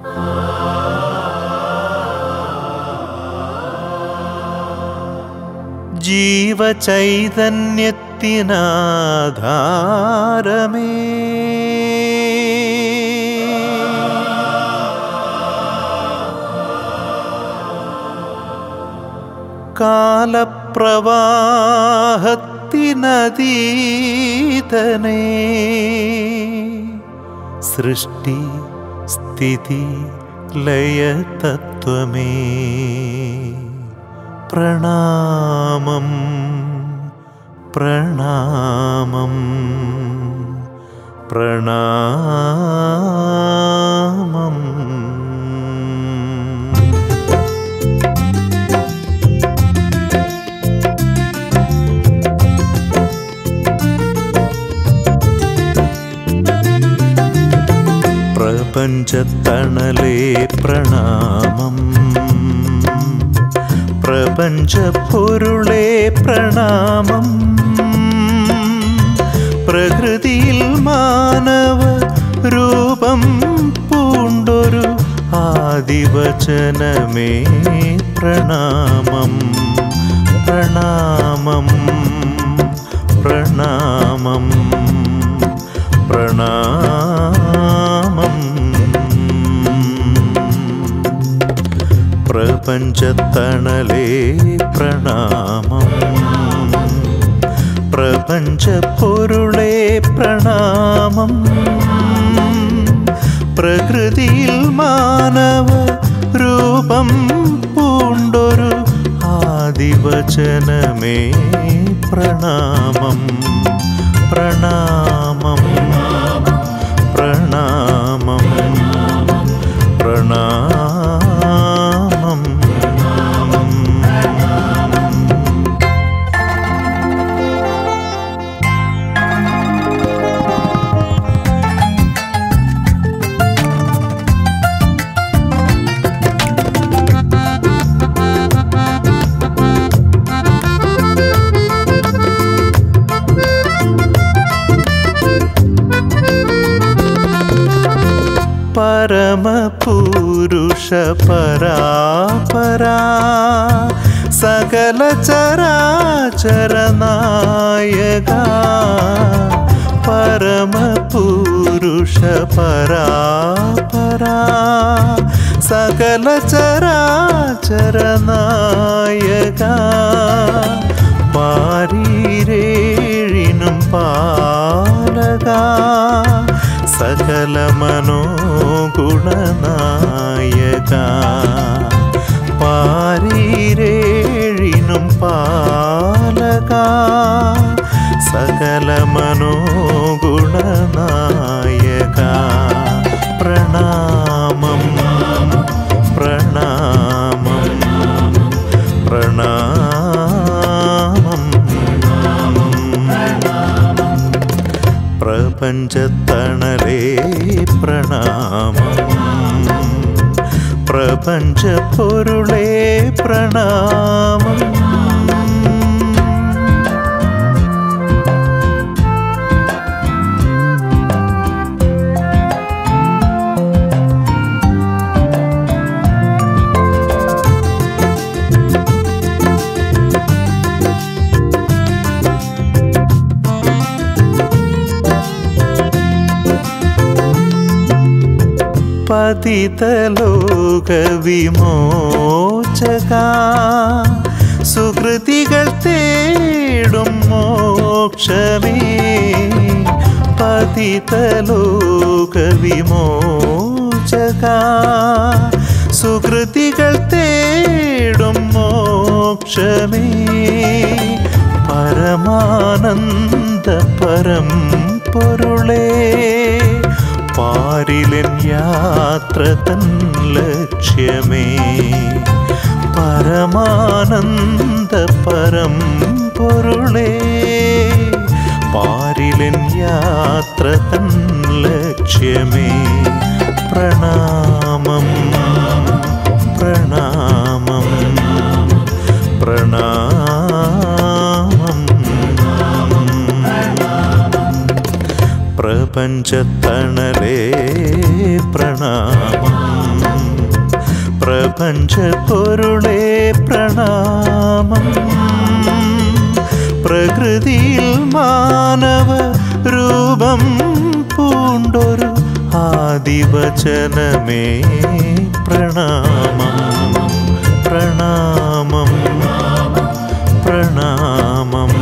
ജീവചൈതന്യത്തിനാധാരമേ കാലപ്രവാഹത്തിനതീതനേ സൃഷ്ടി സ്ഥിതി ലയതത്വമേ പ്രണാമം പ്രണാമം പ്രണാമം പ്രപഞ്ചത്തണലേ പ്രണാമം പ്രപഞ്ച പൊരുളേ പ്രണാമം പ്രകൃതിയിൽ മാനവ രൂപം പൂണ്ടൊരു ആദിവചനമേ പ്രണാമം പ്രണാമം പ്രണാമം പ്രണാമം പ്രപഞ്ചത്തണലേ പ്രണാമം പ്രപഞ്ച പൊരുളേ പ്രണാമം പ്രകൃതിയിൽ മാനവ രൂപം പൂണ്ടൊരു ആദിവചനമേ പ്രണാമം പ്രണാമം പ്രണാമം പ്രണാമം പരമപുരുഷ പരാപരാ സകല ചരാചര നായക പരമപുരുഷ പരാപരാ സകല ചരാചര നായക പാരീരേഴിനും പാലക സകല മനോഗുണനായക പാരീരേഴിനും പാലക സകല മനോഗുണനായക പ്രണാമം പ്രണാമം പ്രണാമം പ്രപഞ്ചത്തണലേ പ്രണാമം പ്രപഞ്ച പൊരുളേ പ്രണാമം പതിതലോക വിമോചക സുഹൃതികൾ തേടും മോക്ഷമേ പതിതലോക വിമോചക സുഹൃതികൾ തേടും മോക്ഷമേ പരമാനന്ദ പരം പൊരുളേ പാരിലൻ യാത്ര തൻ ലക്ഷ്യമേ പരമാനന്ദ പരം പൊരുളേ പാരിലൻ യാത്ര തൻ ലക്ഷ്യമേ പ്രണാമം പ്രണാമം പ്രണാമം പ്രപഞ്ചത്തണലേ പ്രണാമം പ്രപഞ്ചപ്പൊരുളേ പ്രണാമം പ്രകൃതിയിൽ മാനവ രൂപം പൂണ്ടൊരു ആദിവചനമേ പ്രണാമം പ്രണാമം പ്രണാമം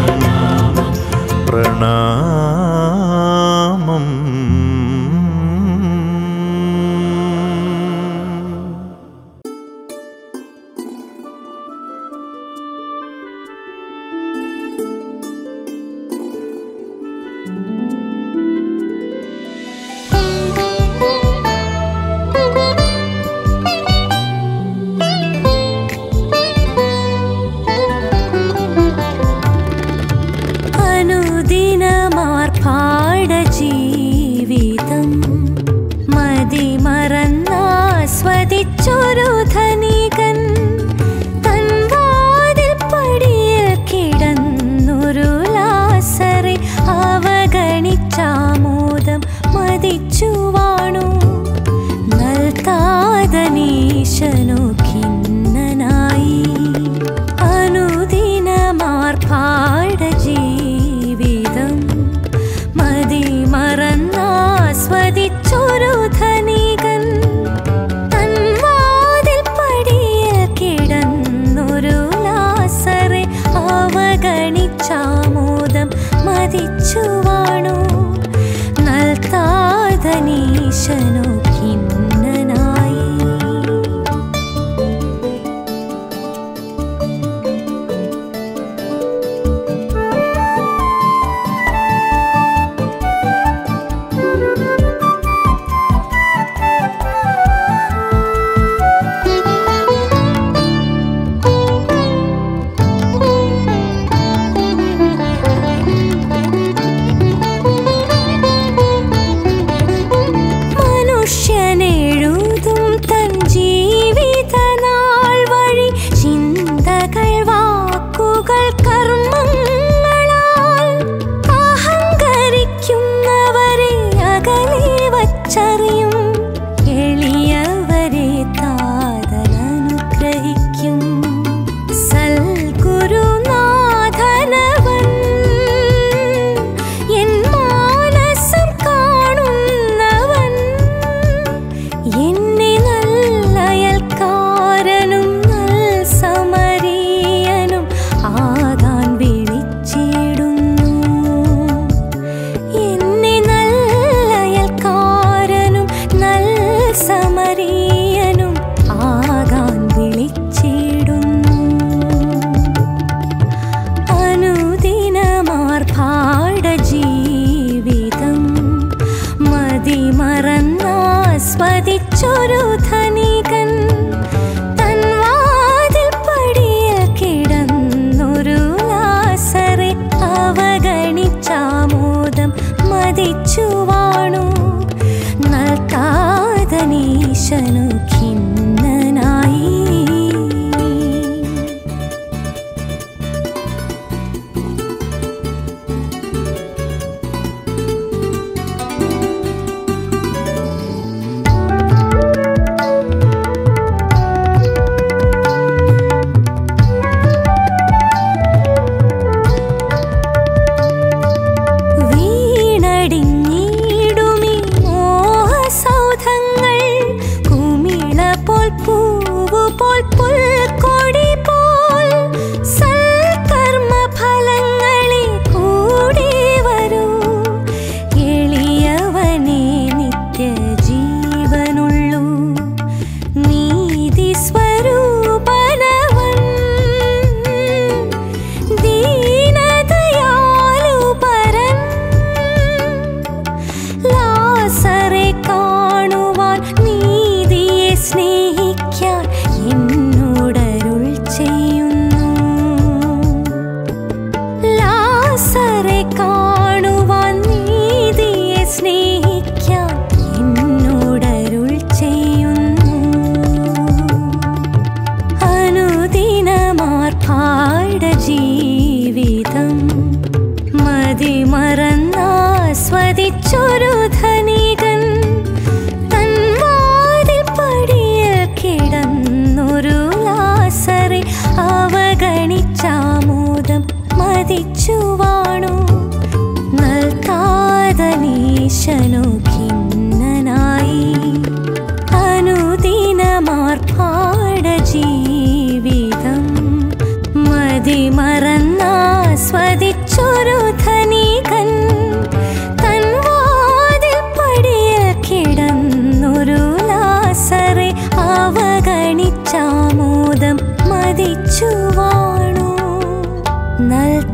പ്രണാമം അനുദിനമാർപ്പാട ജീവിതം മതിമറന്നാസ്വദിച്ചൊരു ധനികൻ തൻവാതിൽ പടിയിൽ കിടന്നൊരു ലാസറെ അവഗണിച്ചാമോദം മതിച്ചു വാണു നൽകാതനീശനു ഖിന്നനായി അനുദിനമാർപ്പാട ജീവിതം മതിമറന്നാസ്വദിച്ചൊരു ധനികൻ തൻവാതിൽ പടിയിൽ കിടന്നൊരു ലാസറെ അവഗണിച്ചാമോദം മതിച്ചു വാണു നൽകാതനീശനു ഖിന്നനായി മനുഷ്യനെഴുതും തൻ ജീവിതനാൾ വഴി ചിന്തകൾ വാക്കുകൾ കർമ്മങ്ങളാൽ അഹങ്കരിക്കുന്നവരെ അകലെ വച്ചറിയും എളിയവരെ താതനനുഗ്രഹിക്കും സൽഗുരുനാഥനവൻ എൻ മാനസം കാണുന്നവൻ എന്നെ നല്ലയൽക്കാരനും നൽ സമരീയനും ആകാൻ വിളിച്ചിടുന്നു എന്നെ നല്ലയൽക്കാരനും നൽ സമരീയനും ആകാൻ വിളിച്ചിടുന്നു അനുദിനമാർപ്പാട ജീവിതം മതിമറന്നാസ്വദിച്ചൊരു ധനികൻ തൻവാതിൽ പടിയിൽ കിടന്നൊരു ലാസറെ അവഗണിച്ചാമോദം മതിച്ചു വാണു നൽകാതനീശനു ഖിന്നനായി വീണടിഞ്ഞിടുമി മോഹസൗധങ്ങൾ കുമിള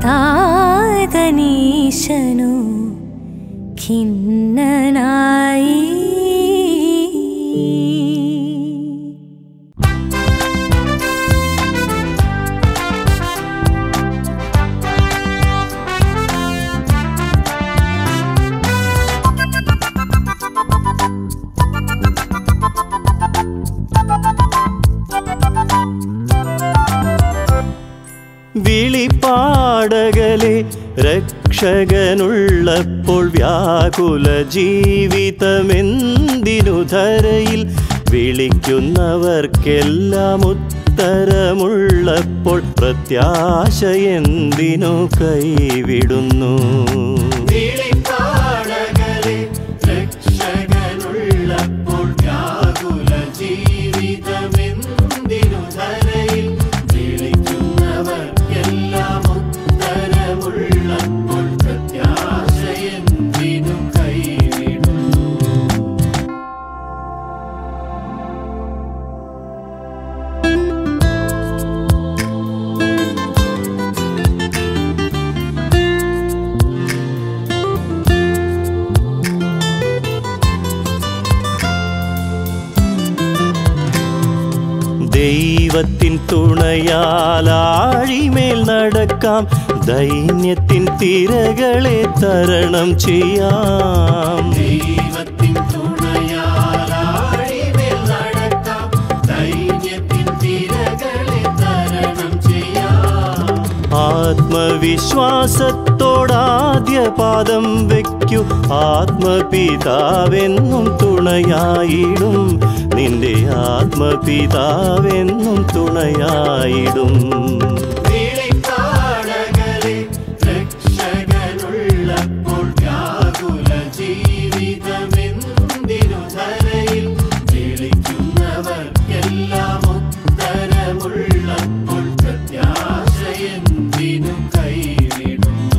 താതനീശനു ഖിന്നനായി വിളിപ്പാടകലെ രക്ഷകനുള്ളപ്പോൾ വ്യാകുല ജീവിതമെന്തിനു ധരയിൽ വിളിക്കുന്നവർക്കെല്ലാം ഉത്തരമുള്ളപ്പോൾ പ്രത്യാശ എന്തിനു കൈവിടുന്നു വിളിപ്പാടകലെ രക്ഷകനുള്ളപ്പോൾ വ്യാകുല ജീവിതമെന്തിനു ധരയിൽ വിളിക്കുന്നവർക്കെല്ലാം ഉത്തരമുള്ളപ്പോൾ പ്രത്യാശ എന്തിനു കൈവിടുന്നു ദൈവത്തിൻ തുണയാലാഴിമേൽ നടക്കാം ദൈന്യത്തിൻ തിരകളെ തരണം ചെയ്യാം ദൈവത്തിൻ തുണയാലാഴിമേൽ നടക്കാം ദൈന്യത്തിൻ തിരകളെ തരണം ചെയ്യാം ആത്മവിശ്വാസത്തോടാദ്യ പാദം വയ്ക്കൂ ആത്മപിതാവെന്നും തുണയായിടും നിന്റെ ആത്മപിതാവെന്നും തുണയായിടും രക്ഷകനുള്ളപ്പോൾ വ്യാകുല ജീവിതമെന്തിനു ധരയിൽ വിളിക്കുന്നവർക്കെല്ലാം ഉത്തരമുള്ളപ്പോൾ പ്രത്യാശ എന്തിനു കൈവിടുന്നു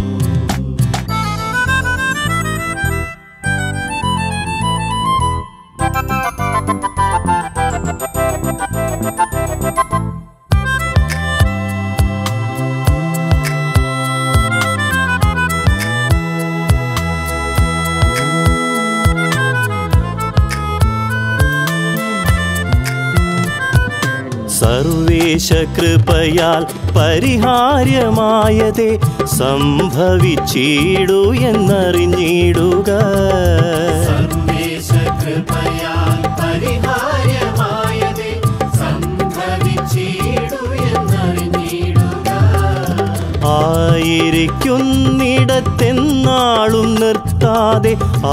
സർവേശ കൃപയാൽ പരിഹാര്യമായതേ സംഭവിച്ചിടൂ എന്നറിഞ്ഞിടുക സർവേശ കൃപയാൽ പരിഹാര്യമായതേ സംഭവിച്ചിടൂ എന്നറിഞ്ഞിടുക ആയിരിക്കുന്നിടത്തെന്നാളും നിർത്താതെ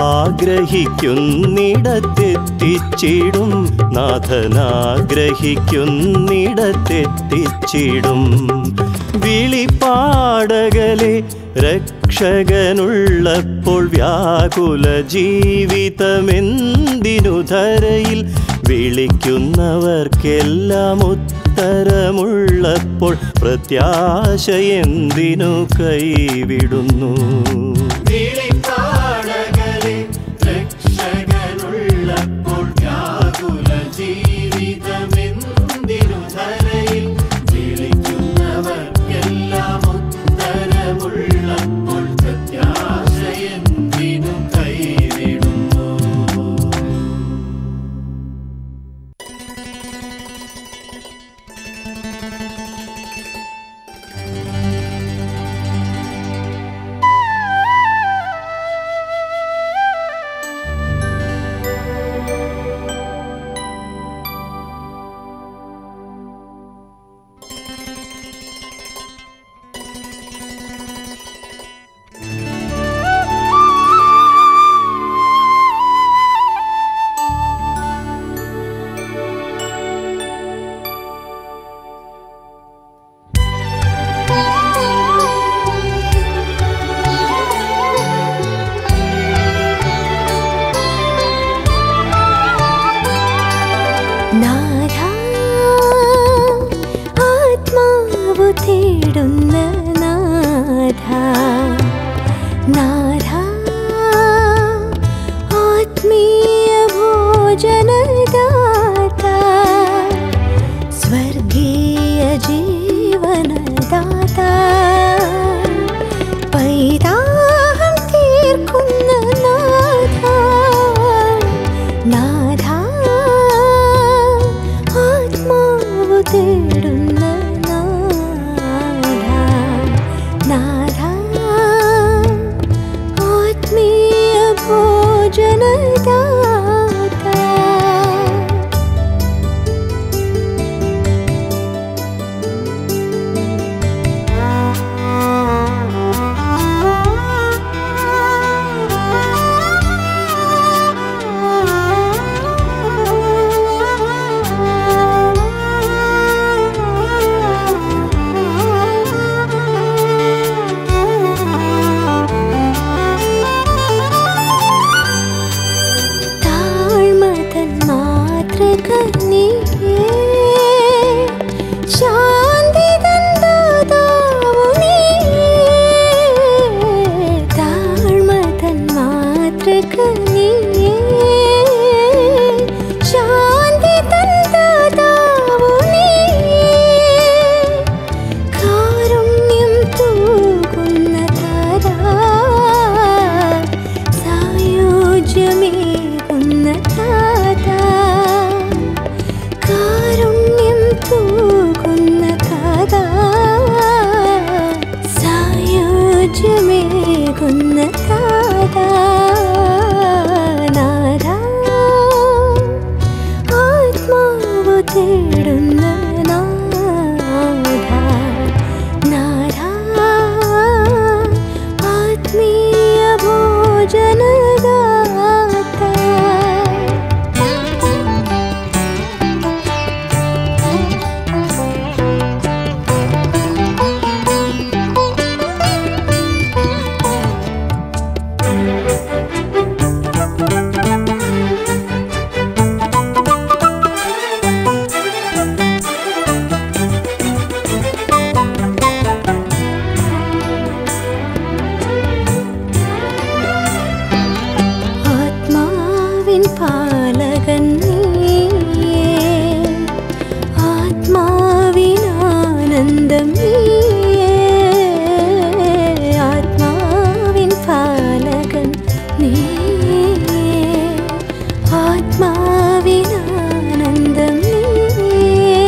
ആഗ്രഹിക്കുന്നിടത്തെത്തിച്ചിടും നാഥനാഗ്രഹിക്കുന്നിടത്തെത്തിച്ചിടും വിളിപ്പാടകലെ രക്ഷകനുള്ളപ്പോൾ വ്യാകുല ജീവിതമെന്തിനു ധരയിൽ വിളിക്കുന്നവർക്കെല്ലാം ഉത്തരമുള്ളപ്പോൾ പ്രത്യാശ എന്തിനു കൈവിടുന്നു വിളിപ്പാടകലെ രക്ഷകനുള്ളപ്പോൾ വ്യാകുല ജീവിതമെന്തിനു ധരയിൽ വിളിക്കുന്നവർക്കെല്ലാം ഉത്തരമുള്ളപ്പോൾ പ്രത്യാശ എന്തിനു കൈവിടുന്നു നാഥ ആത്മാവു തേടുന്ന നാഥ നാഥ ആത്മീയ ഭോജനദാത സ്വർഗീയ ജീവനദാത നീയേ ശാന്തി തന്താതാവു നീയേ താഴ്മ തൻ മാതൃക നീയേ ശാന്തി തന്താതാവു നീയേ കാരുണ്യം തൂകുന്ന താരാ സായോജ്യമേകുന്ന താതാ കാരുണ്യം തൂകുന്ന താതാ സായോജ്യമേകുന്ന താതാ നാദാ ആത്മാവ് തേടുന്ന നാഥ നാഥ ആത്മീയ ഭോജനദാത ആത്മാവിൻ പാലകൻ നീയേ ആത്മാവിൻ ആനന്ദം നീയേ ആത്മാവിൻ പാലകൻ നീയേ ആത്മാവിൻ ആനന്ദം നീയേ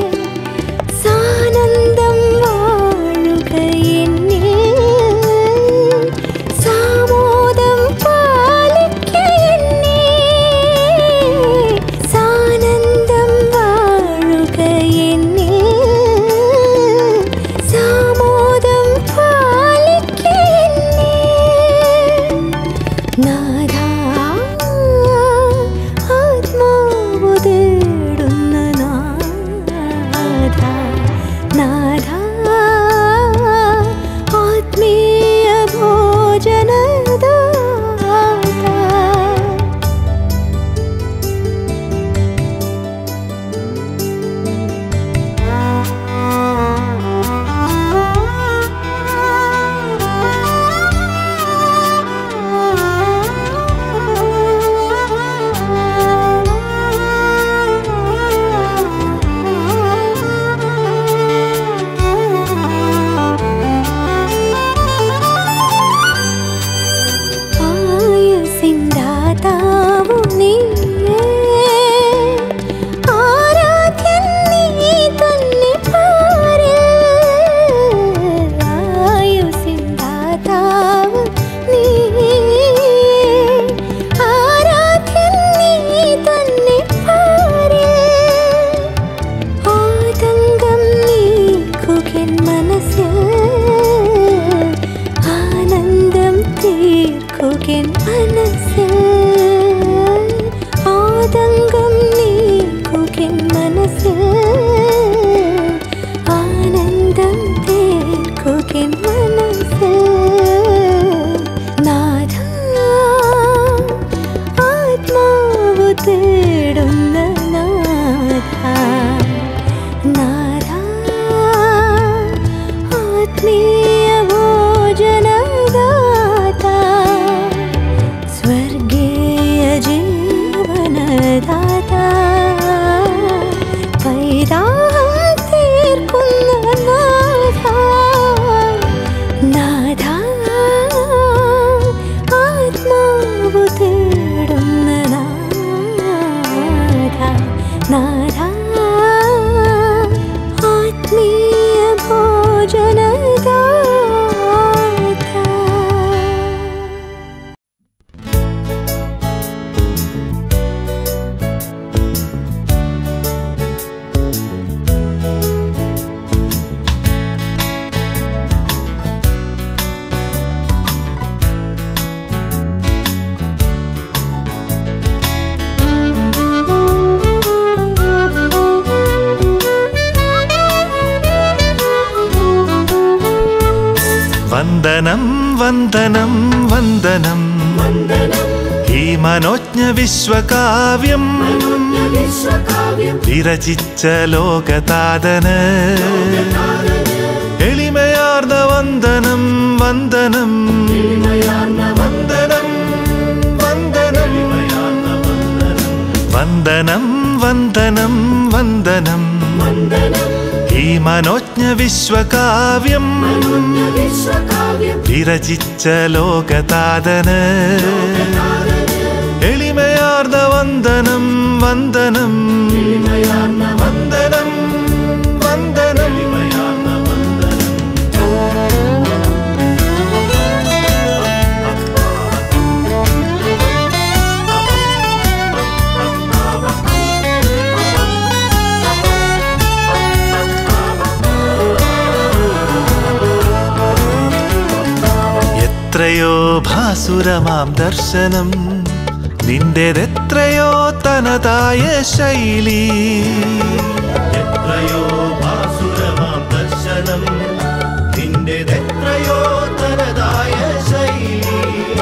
സാനന്ദം വാഴുക എന്നിൽ സാമോദം പാലിക്ക എന്നെ സാനന്ദം വാഴുക എന്നിൽ സാമോദം പാലിക്ക എന്നെ നാഥാ ആത്മാവ് തേടുന്ന നാഥാ നാഥാ ആത്മീയ ഭോജനദാതാ ആയുസിന്ദാതാവു നീയേ ആരാധ്യൻ നീ തന്നെ പാരിൽ ആയുസിന്ദാതാവു നീയേ ആരാധ്യൻ നീ തന്നെ പാരിൽ ആതങ്കം നീക്കുകൻ മനസ്സിൽ ആനന്ദം തീർക്കുകൻ മനസ്സിൽ ആതങ്കം നീക്കുകൻ മനസ്സിൽ ആനന്ദം തീർക്കുകൻ മനസ്സിൽ നാഥ ആത്മാവ് തേടുന്ന നാഥ നാഥ ആത്മീയ ഭോജനദാത സ്വർഗീയ ജീവനദാത പൈതാഹം തീർക്കുന്ന നാഥ നാഥ ആത്മാവ് തേടുന്ന നാഥ നാഥ ആത്മീയ ഭോജനദാത വന്ദനം വന്ദനം വന്ദനം ഈ മനോജ്ഞ വിശ്വകാവ്യം വിരചിച്ച ലോകതാതന് എളിമയാർന്ന വന്ദനം വന്ദനം വന്ദനം വന്ദനം വന്ദനം വന്ദനം വന്ദനം ഈ മനോജ്ഞ വിശ്വകാവ്യം വിരചിച്ച ലോകതാതന് എളിമയാർന്ന വന്ദനം വന്ദനം വന്ദനം വന്ദനം എത്രയോ ഭാസുരമാം ദർശനം നിന്റെതെത്രയോ തനതായ ശൈലി എത്രയോ ഭാസുരമാം ദർശനം നിന്റെതെത്രയോ തനതായ ശൈലി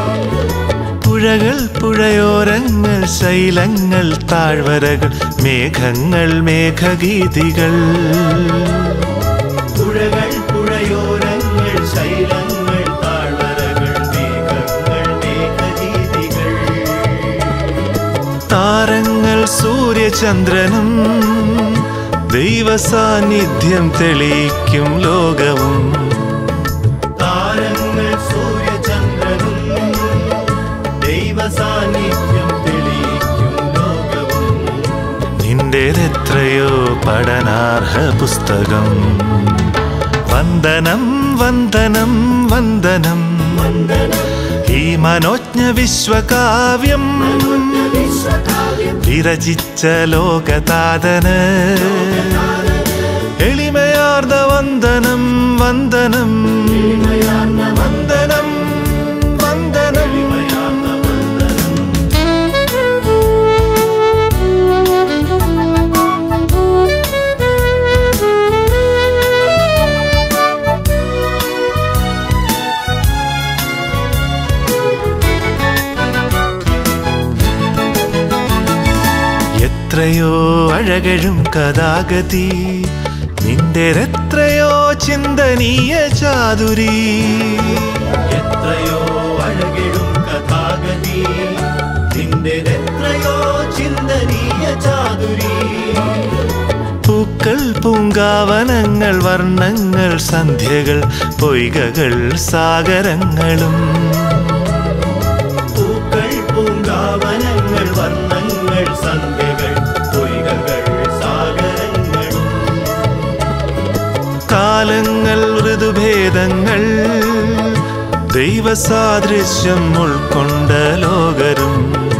പുഴകൾ പുഴയോരങ്ങൾ ശൈലങ്ങൾ താഴ്വരകൾ മേഘങ്ങൾ മേഘഗീതികൾ പുഴകൾ പുഴയോരങ്ങൾ ശൈലങ്ങൾ താഴ്വരകൾ മേഘങ്ങൾ മേഘഗീതികൾ താരങ്ങൾ സൂര്യചന്ദ്രനും ദൈവ സാന്നിധ്യം തെളിയിക്കും ലോകവും താരങ്ങൾ സൂര്യചന്ദ്രനും ദൈവ സാന്നിധ്യം തെളിയിക്കും ലോകവും നിന്റേതെത്രയോ പഠനാർഹ പുസ്തകം വന്ദനം വന്ദനം വന്ദനം ഈ മനോജ്ഞ വിശ്വകാവ്യം വിരചിച്ച ലോകതാതന് എളിമയാർന്ന വന്ദനം വന്ദനം വന്ദനം വന്ദനം എത്രയോ അഴകഴും കഥാഗതി നിന്റെതെത്രയോ ചിന്തനീയ ചാതുരി എത്രയോ അഴകിടും കഥാഗതി നിന്റെതെത്രയോ ചിന്തനീയ ചാതുരി പൂക്കൾ പൂങ്കാവനങ്ങൾ വർണ്ണങ്ങൾ സന്ധ്യകൾ പൊയ്കകൾ സാഗരങ്ങളും പൂക്കൾ പൂങ്കാവനങ്ങൾ വർണ്ണങ്ങൾ സന്ധ്യകൾ പൊയ്കകൾ സാഗരങ്ങളും കാലങ്ങൾ ഋതുഭേദങ്ങൾ ദൈവസാദൃശ്യം ഉൾക്കൊണ്ട ലോകരും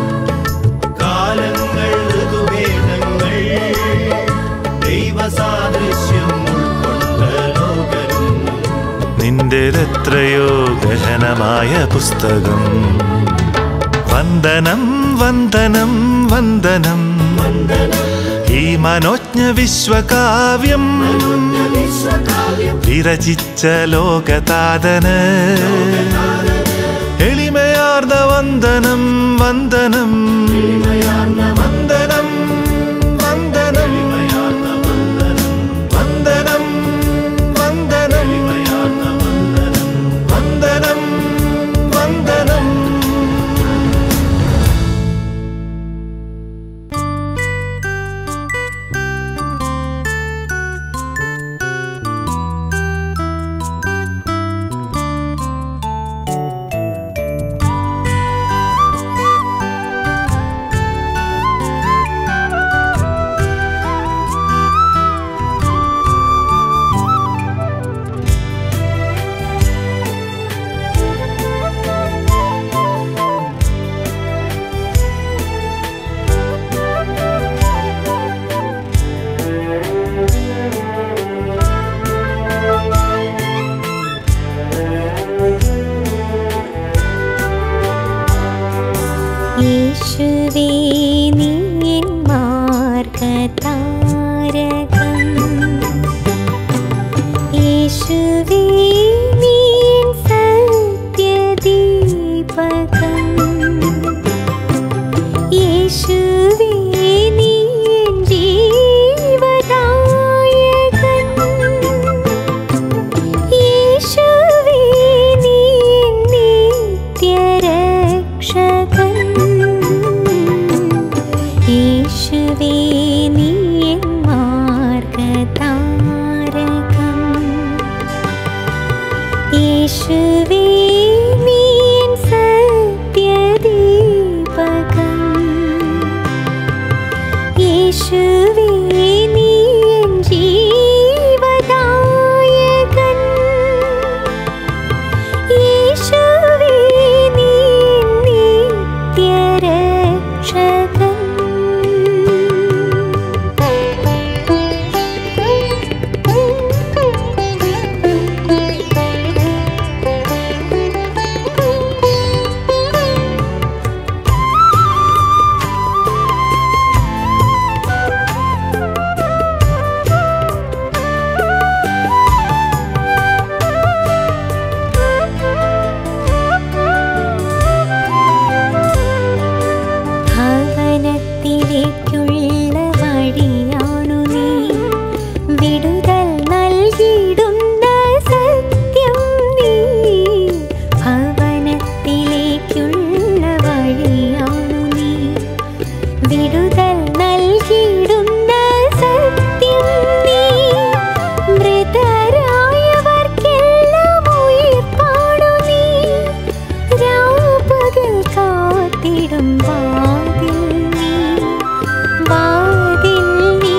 കാലങ്ങൾ ഋതുഭേദങ്ങൾ ദൈവസാദൃശ്യം ഉൾക്കൊണ്ട ലോകരും നിന്റെതെത്രയോ ഗഹനമായ പുസ്തകം വന്ദനം വന്ദനം വന്ദനം ഈ മനോജ്ഞ വിശ്വകാവ്യം വിരചിച്ച ലോകതാതന് എളിമയാർന്ന വന്ദനം വന്ദനം വന്ദനം വന്ദനം വന്ദനം വന്ദനം വന്ദനം വന്ദനം ും യേശുവേ നീ എൻ ജീവദായകൻ യേശുവേ നീ എൻ നിത്യരക്ഷകൻ ഭവനത്തിലേക്കുള്ള വഴിയാണു നീ വിടുതൽ നൽകിയിടുന്ന സത്യം നീ ഭവനത്തിലേക്കുള്ള വഴിയാണു നീ വിടുതൽ നൽകിയിടുന്ന സത്യം നീ മൃതരായവർക്കെല്ലാം ഉയിർപ്പാടു നീ രാപ്പകൽ കാത്തിടും വാതിൽ നീ വാതിൽ നീ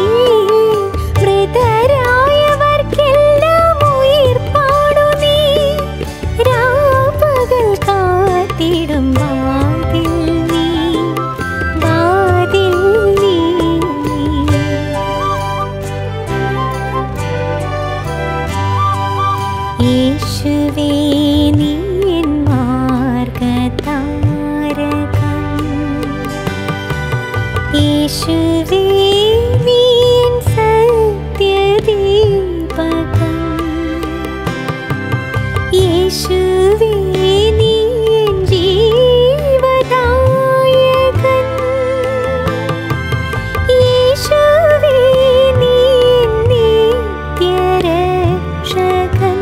മൃതരായവർക്കെല്ലാം ഉയിർപ്പാടു നീ രാപ്പകൽ കാത്തിടും വാതിൽ നീ വാതിൽ നീ യേശുവേ നീ എൻ മാർഗതാരകം യേശുവേ നീ എൻ സത്യദീപകം യേശുവേ നീ എൻ ജീവദായകൻ യേശുവേ നീ എൻ നിത്യരക്ഷകൻ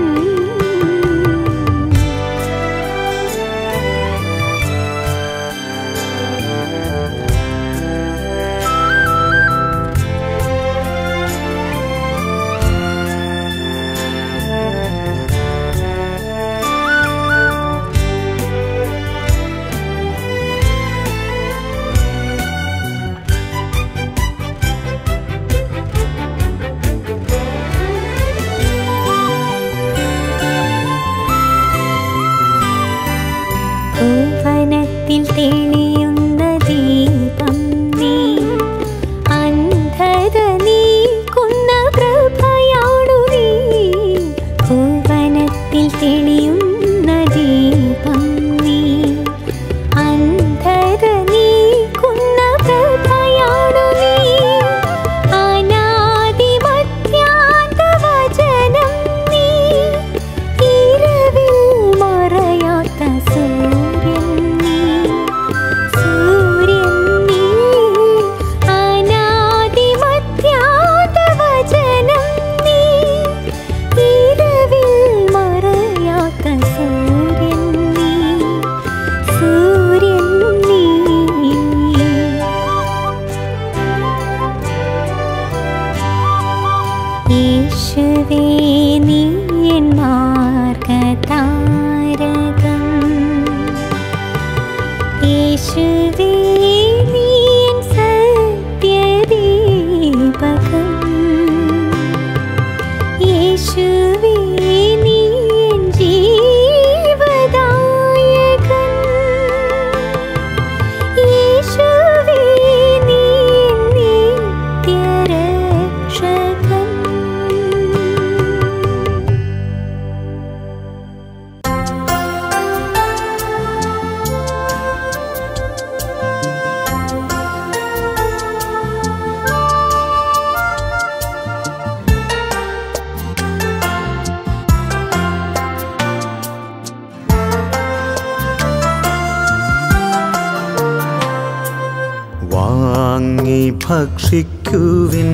ഭുവനത്തിൽ തെളിയുന്ന ദീപം നീ അന്ധത നീക്കുന്ന പ്രഭയാണു നീ ഭുവനത്തിൽ തെളിയുന്ന ദീപം നീ അന്ധത നീക്കുന്ന പ്രഭയാണു നീ അനാദിമധ്യാന്ത വചനം നീ ഇരവിൽ മറയാത്ത സൂര്യൻ നീ സൂര്യൻ നീ അനാദിമധ്യാന്ത വചനം നീ ഇരവിൽ മറയാത്ത സൂര്യൻ നീ സൂര്യൻ നീ യേശുവേ നീ എൻ മാർഗതാരകം യേശുവേ നീ എൻ സത്യദീപകം യേശുവേ നീ എൻ ജീവദായകൻ യേശുവേ നീ എൻ നിത്യരക്ഷകൻ വാങ്ങി ഭക്ഷിക്കുവിൻ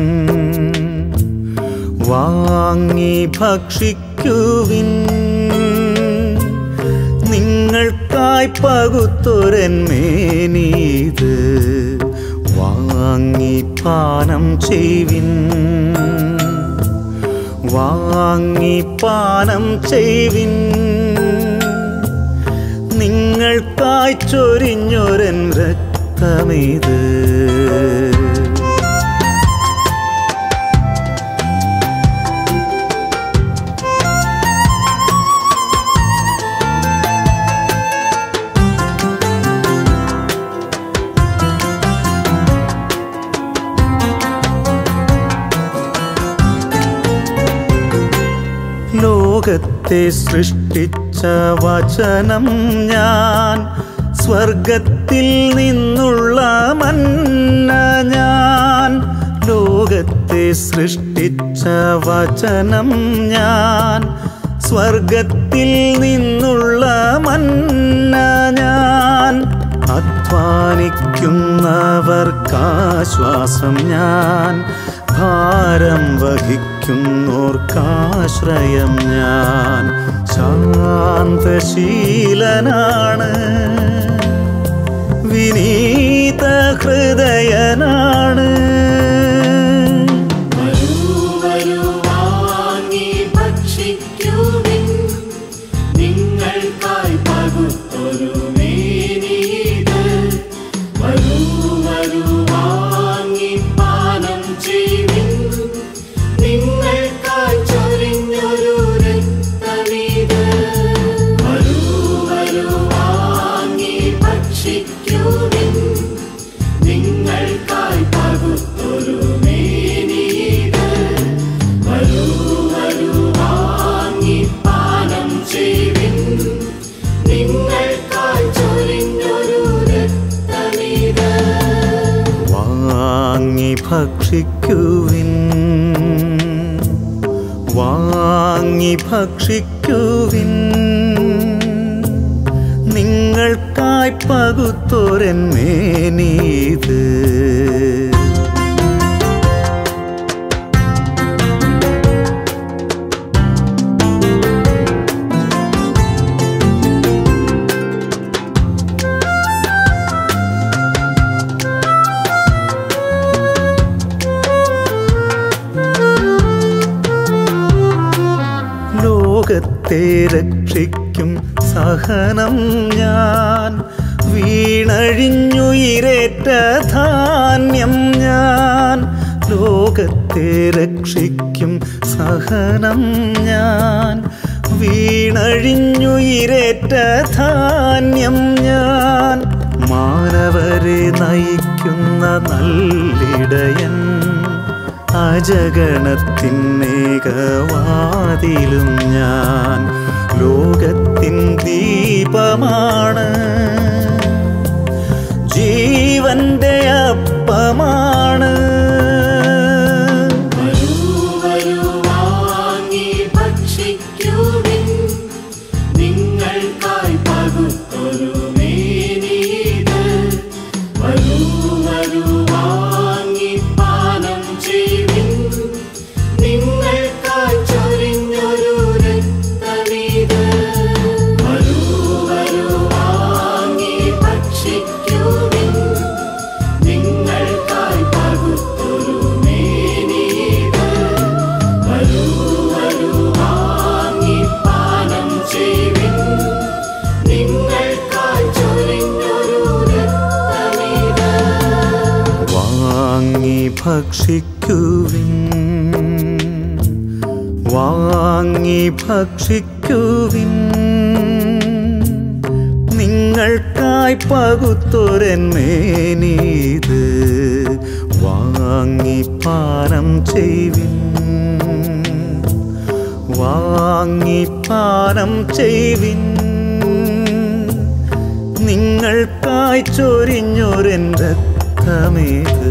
വാങ്ങി ഭക്ഷിക്കുവിൻ നിങ്ങൾക്കായി പകുത്തൊരൻ മേനീത് വാങ്ങി പാനം ചെയ്വിൻ വാങ്ങി പാനം ചെയ്വിൻ നിങ്ങൾക്കായി ചൊരിഞ്ഞൊരൻ രക്തമിത് ലോകത്തെ സൃഷ്ടിച്ച വചനം ഞാൻ സ്വർഗത്തിൽ നിന്നുള്ള മന്ന ഞാൻ ലോകത്തെ സൃഷ്ടിച്ച വചനം ഞാൻ സ്വർഗത്തിൽ നിന്നുള്ള മന്ന ഞാൻ അധ്വാനിക്കുന്നവർക്കാശ്വാസം ഞാൻ ഭാരം വഹിക്കുന്നോർക്കാശ്രയം ഞാൻ ശാന്തശീലനാണ് വിനീത ഹൃദയനാണ് വരൂ വരൂ വാങ്ങി ഭക്ഷിക്കുവിൻ നിങ്ങൾക്കായി പകുത്തൊരു മേനീത് വരൂ വരൂ വാങ്ങി പാനം ചെയ്യുവിൻ നിങ്ങൾക്കായി ചൊരിഞ്ഞൊരു രക്തമീത് വരൂ വരൂ വാങ്ങി ഭക്ഷിക്കുവിൻ നിങ്ങൾക്കായി പകുത്തൊരു മേനീത് വരൂ വരൂ വാങ്ങി പാനം ചെയ്യുവിൻ നിങ്ങൾക്കായി ചൊരിഞ്ഞൊരു രക്തമീത് വാങ്ങി ഭക്ഷിക്കുവിൻ വാങ്ങി ഭക്ഷിക്കുവിൻ നിങ്ങൾക്കായി പകുത്തോരൻ മേനീത് ലോകത്തെ രക്ഷിക്കും സഹനം ഞാൻ വീണഴിഞ്ഞുയിരേറ്റ ധാന്യം ഞാൻ ലോകത്തെ രക്ഷിക്കും സഹനം ഞാൻ വീണഴിഞ്ഞുയിരേറ്റ ധാന്യം ഞാൻ മാനവരെ നയിക്കുന്ന നല്ലിടയൻ അജഗണത്തിനേകവാതിലും ഞാൻ ലോകത്തിൻ ദീപമാണ് ജീവന്റെ അപ്പമാണ് വരൂ വരൂ വാങ്ങി ഭക്ഷിക്കുവിൻ നിങ്ങൾക്കായി പകുത്തൊരു മേനീത് വരൂ വരൂ വാങ്ങി പാനം ചെയ്യുവിൻ നിങ്ങൾക്കായി ചൊരിഞ്ഞൊരു രക്തമീത് വരൂ വരൂ വാങ്ങി ഭക്ഷിക്കുവിൻ നിങ്ങൾക്കായി പകുത്തൊരു മേനീത് വരൂ വരൂ വാങ്ങി പാനം ചെയ്യുവിൻ നിങ്ങൾക്കായി ചൊരിഞ്ഞൊരു രക്തമീത് വാങ്ങി ഭക്ഷിക്കുവിൻ വാങ്ങി ഭക്ഷിക്കുവിൻ നിങ്ങൾക്കായി പകുത്തൊരൻ മേനീത് വാങ്ങി പാനം ചെയ്വിൻ വാങ്ങി പാനം ചെയ്വിൻ നിങ്ങൾക്കായി ചൊരിഞ്ഞൊരൻ രക്തമേത്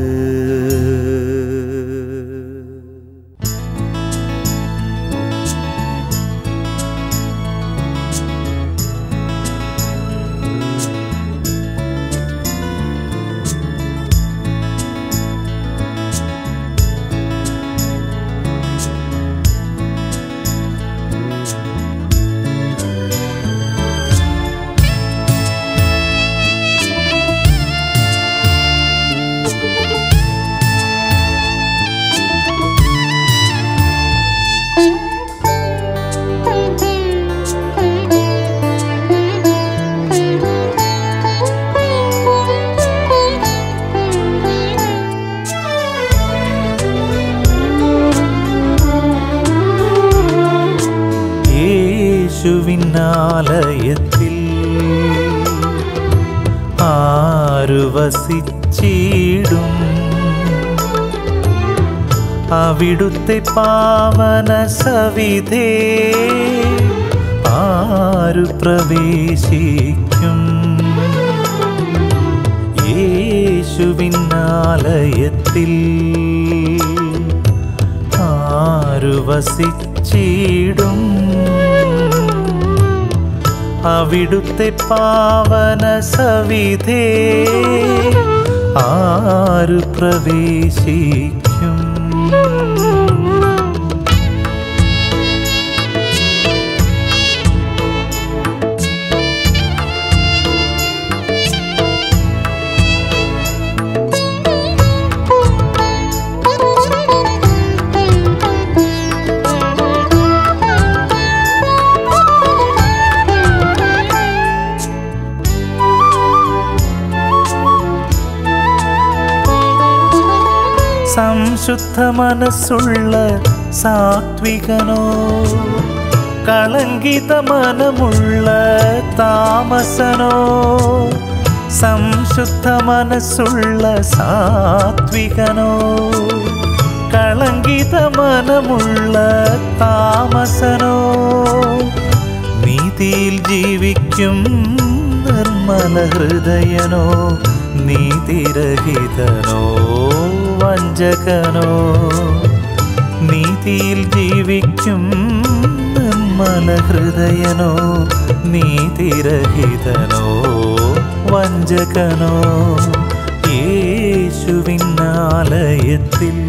യേശുവിനാലയത്തിൽ ആരു വസിച്ചിടും അവിടുത്തെ പാവന സവിധേ ആരു പ്രവേശിക്കും യേശുവിനാലയത്തിൽ ആരു വസിച്ചിടും അവിടുത്തെ പാവന സവിധേ ആരു പ്രവേശിക്കും സംശുദ്ധ മനസ്സുള്ള സാത്വികനോ കളങ്കിത മനമുള്ള താമസനോ സംശുദ്ധ മനസ്സുള്ള സാത്വികനോ കളങ്കിത മനമുള്ള താമസനോ നീതിയിൽ ജീവിക്കും നിർമ്മല ഹൃദയനോ നീതിരഹിതനോ വഞ്ചകനോ നീതിയിൽ ജീവിക്കും നിർമ്മല ഹൃദയനോ നീതിരഹിതനോ വഞ്ചകനോ യേശുവിനാലയത്തിൽ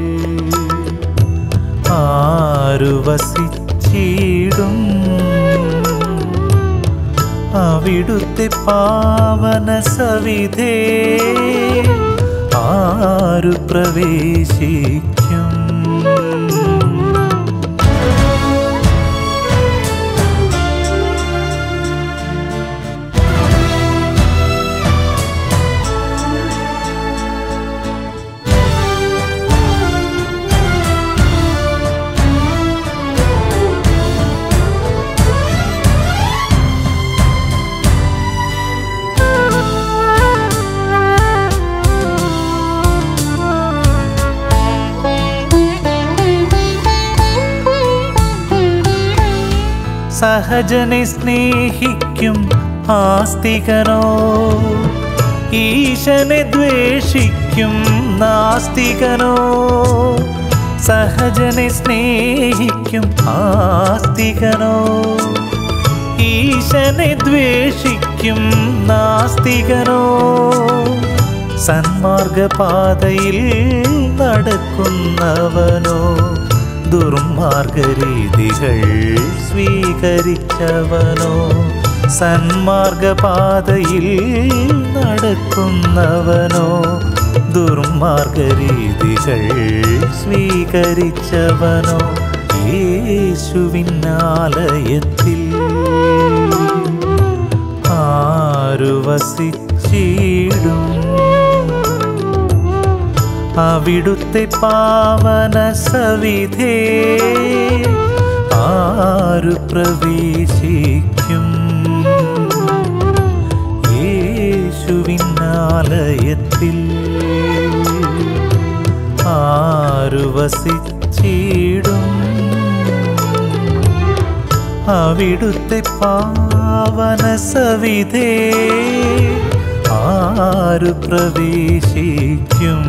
ആരു വസിച്ചിടും അവിടുത്തെ പാവന സവിധേ ആരു പ്രവേശിക്കും സഹജനെ സ്നേഹിക്കും ആസ്തികനോ ഈശനെ ദ്വേഷിക്കും നാസ്തികനോ സഹജനെ സ്നേഹിക്കും ആസ്തികനോ ഈശനെ ദ്വേഷിക്കും നാസ്തികനോ സന്മാർഗപാതയിൽ നടക്കുന്നവനോ ദുർമാർഗരീതികൾ സ്വീകരിച്ചവനോ സന്മാർഗപാതയിൽ നടക്കുന്നവനോ ദുർമാർഗരീതികൾ സ്വീകരിച്ചവനോ യേശുവിനാലയത്തിൽ ആരു വസിച്ചിടും അവിടുത്തെ പാവന സവിധേ ആരു പ്രവേശിക്കും യേശുവിനാലയത്തിൽ ആരു വസിച്ചിടും അവിടുത്തെ പാവന സവിധേ ആരു പ്രവേശിക്കും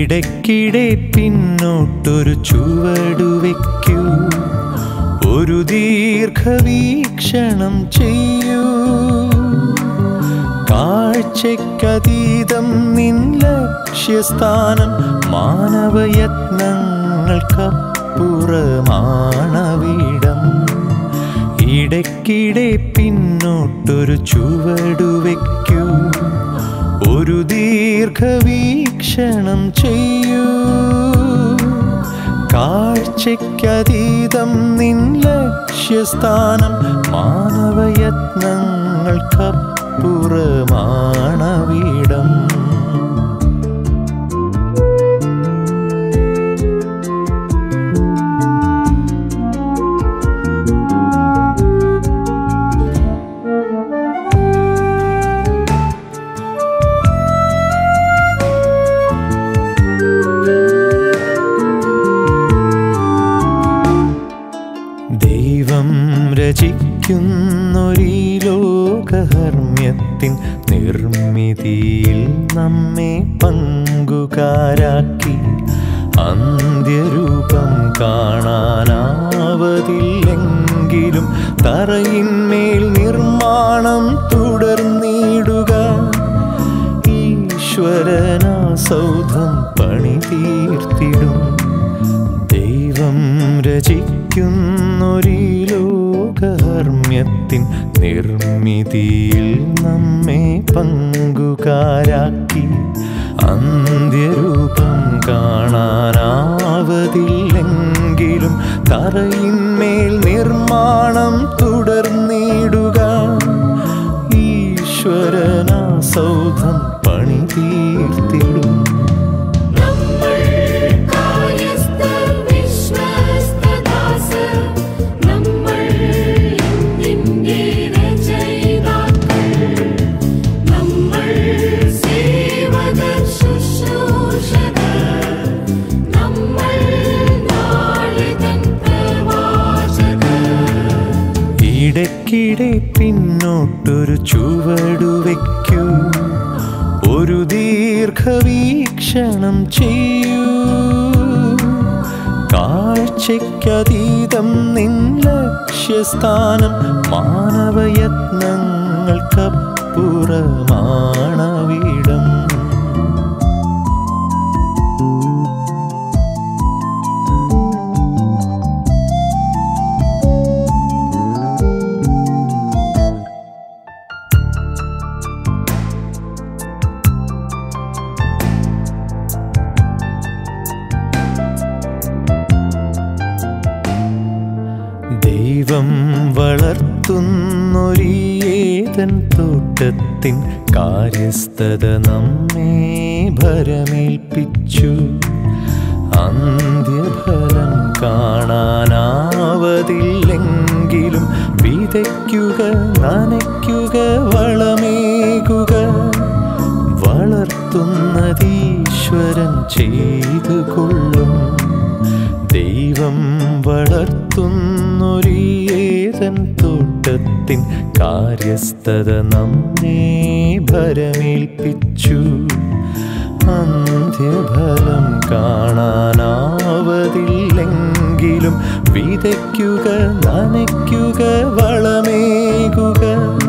ഇടയ്ക്കിടെ പിന്നോട്ടൊരു ചുവടു വയ്ക്കൂ ഒരു ദീർഘവീക്ഷണം ചെയ്യൂ കാഴ്ചയ്ക്കതീതം നിൻ ലക്ഷ്യസ്ഥാനം മാനവയത്നങ്ങൾക്കപ്പുറമാണവിടം ഇടയ്ക്കിടെ പിന്നോട്ടൊരു ചുവടു വയ്ക്കൂ ഒരു ദീർഘവീക്ഷണം ചെയ്യൂ കാഴ്ചയ്ക്കതീതം നിൻ ലക്ഷ്യസ്ഥാനം മാനവയത്നങ്ങൾക്കപ്പുറമാണവിടം ദൈവം രചിക്കുന്നൊരീ ലോകഹർമ്മ്യത്തിൻ നിർമ്മിതിയിൽ നമ്മെ പങ്കുകാരാക്കി അന്ത്യരൂപം കാണാനാവതില്ലെങ്കിലും തറയിന്മേൽ നിർമ്മാണം തുടർന്നിടുക ഈശ്വരനാ സൗധം പണി തീർത്തിടും ദൈവം രചിക്കുന്നൊരീ ലോകഹർമ്മ്യത്തിൻ നിർമ്മിതിയിൽ നമ്മെ പങ്കുകാരാക്കി അന്ത്യരൂപം കാണാനാവതില്ലെങ്കിലും തറയിന്മേൽ നിർമ്മാണം തുടർന്നിടുക ഈശ്വരനാ സൗധം പണി തീർത്തിടും നമ്മൾ കായസ്ഥർ വിശ്വസ്തദാസർ നമ്മൾ നിന്റെ രചയിതാക്കൾ നമ്മൾ സേവകർ ശുശ്രൂഷകർ നമ്മൾ നാളിതൻ പ്രവാചകർ ഇടയ്ക്കിടെ പിന്നോട്ടൊരു ചുവടു വയ്ക്കൂ ഒരു ദീർഘവീക്ഷണം ചെയ്യൂ കാഴ്ചയ്ക്കതീതം നിൻ ലക്ഷ്യസ്ഥാനം മാനവയത്നങ്ങൾക്കപ്പുറമാണവിടം ദൈവം വളർത്തുന്നൊരീതൻ തോട്ടത്തിൻ കാര്യസ്ഥത നമ്മെ ഭരമേൽപ്പിച്ചു അന്ത്യഫലം കാണാനാവതില്ലെങ്കിലും വിതയ്ക്കുക നനയ്ക്കുക വളമേകുക വളർത്തുന്നതീശ്വരൻ ചെയ്തു കൊള്ളും ദൈവം വളർത്തുന്നൊരീതൻ തോട്ടത്തിൻ കാര്യസ്ഥത നമ്മെ ഭരമേൽപ്പിച്ചു അന്ത്യഫലം കാണാനാവതില്ലെങ്കിലും വിതയ്ക്കുക നനയ്ക്കുക വളമേകുക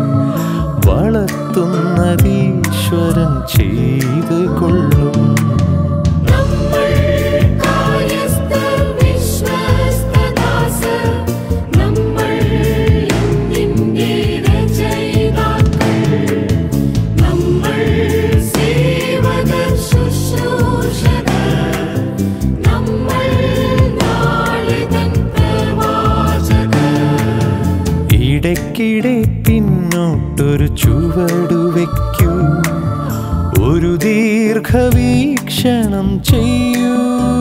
വളർത്തുന്നതീശ്വരൻ ചെയ്തു കൊള്ളും നമ്മൾ കായസ്ഥർ വിശ്വസ്തദാസർ നമ്മൾ നിന്റെ രചയിതാക്കൾ നമ്മൾ സേവകർ ശുശ്രൂഷകർ നമ്മൾ നാളിതൻ പ്രവാചകർ ഇടയ്ക്കിടെ പിന്നോട്ടൊരു ചുവടു വയ്ക്കൂ ഒരു ദീർഘവീക്ഷണം ചെയ്യൂ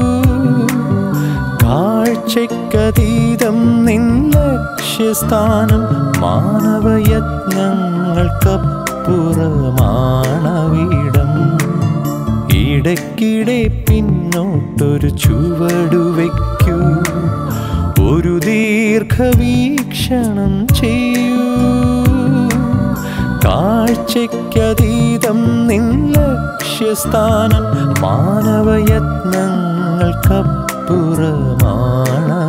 കാഴ്ചയ്ക്കതീതം നിൻ ലക്ഷ്യസ്ഥാനം മാനവയത്നങ്ങൾക്കപ്പുറമാണവിടം ഇടയ്ക്കിടെ പിന്നോട്ടൊരു ചുവടു വയ്ക്കൂ ഒരു ദീർഘവീക്ഷണം ചെയ്യൂ കാഴ്ചയ്ക്കതീതം നിൻ ലക്ഷ്യസ്ഥാനം മാനവയത്നങ്ങൾക്കപ്പുറമാണവ